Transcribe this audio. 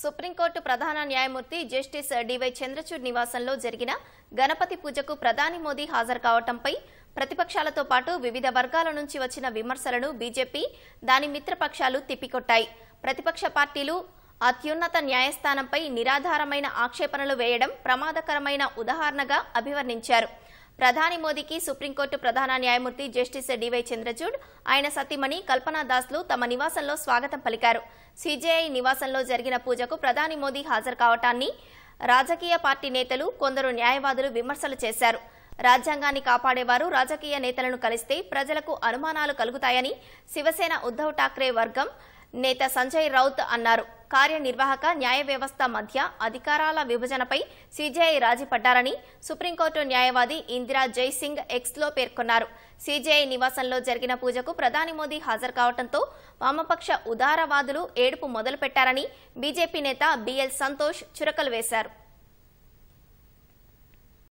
supreme court ప్రధాన న్యాయమూర్తి justice DY Chandrachud నివాసంలో జరిగిన గణపతి పూజకు ప్రధాని మోదీ హాజరు కావటంపై ప్రతిపక్షాలతో పాటు వివిధ వర్గాల నుంచి వచ్చిన విమర్శలను బీజేపీ దాని మిత్రపక్షాలు తిప్పికొట్టాయి ప్రతిపక్ష పార్టీలు అత్యున్నత న్యాయస్థానంపై నిరాధారమైన ఆక్షేపణలు వేయడం ప్రమాదకరమైన ఉదాహరణగా అభివర్ణించారు ప్రధాని మోదీకి సుప్రీంకోర్టు ప్రధాన న్యాయమూర్తి జస్టిస్ డివై చంద్రచూడ్ ఆయన సతీమణి కల్పనా దాస్లు తమ నివాసంలో స్వాగతం పలికారు సిజేఐ నివాసంలో జరిగిన పూజకు ప్రధాని మోదీ హాజరు కావటాన్ని రాజకీయ పార్టీ నేతలు కొందరు న్యాయవాదులు విమర్శలు చేశారు రాజ్యాంగాన్ని కాపాడేవారు రాజకీయ నేతలను కలిస్తే ప్రజలకు అనుమానాలు కలుగుతాయని శివసేన ఉద్దవ్ ఠాక్రే వర్గం నేత సంజయ్ రౌత్ అన్నారు కార్యనిర్వాహక న్యాయ వ్యవస్థ మధ్య అధికారాల విభజనపై సీజేఐ రాజీ పడ్డారని సుప్రీంకోర్టు న్యాయవాది ఇందిరా జైసింగ్ ఎక్స్లో పేర్కొన్నారు సీజేఐ నివాసంలో జరిగిన పూజకు ప్రధాని మోదీ హాజరు కావడంతో వామపక్ష ఉదారవాదులు ఏడుపు మొదలుపెట్టారని బీజేపీ నేత బిఎల్ సంతోష్ చురకలు వేశారు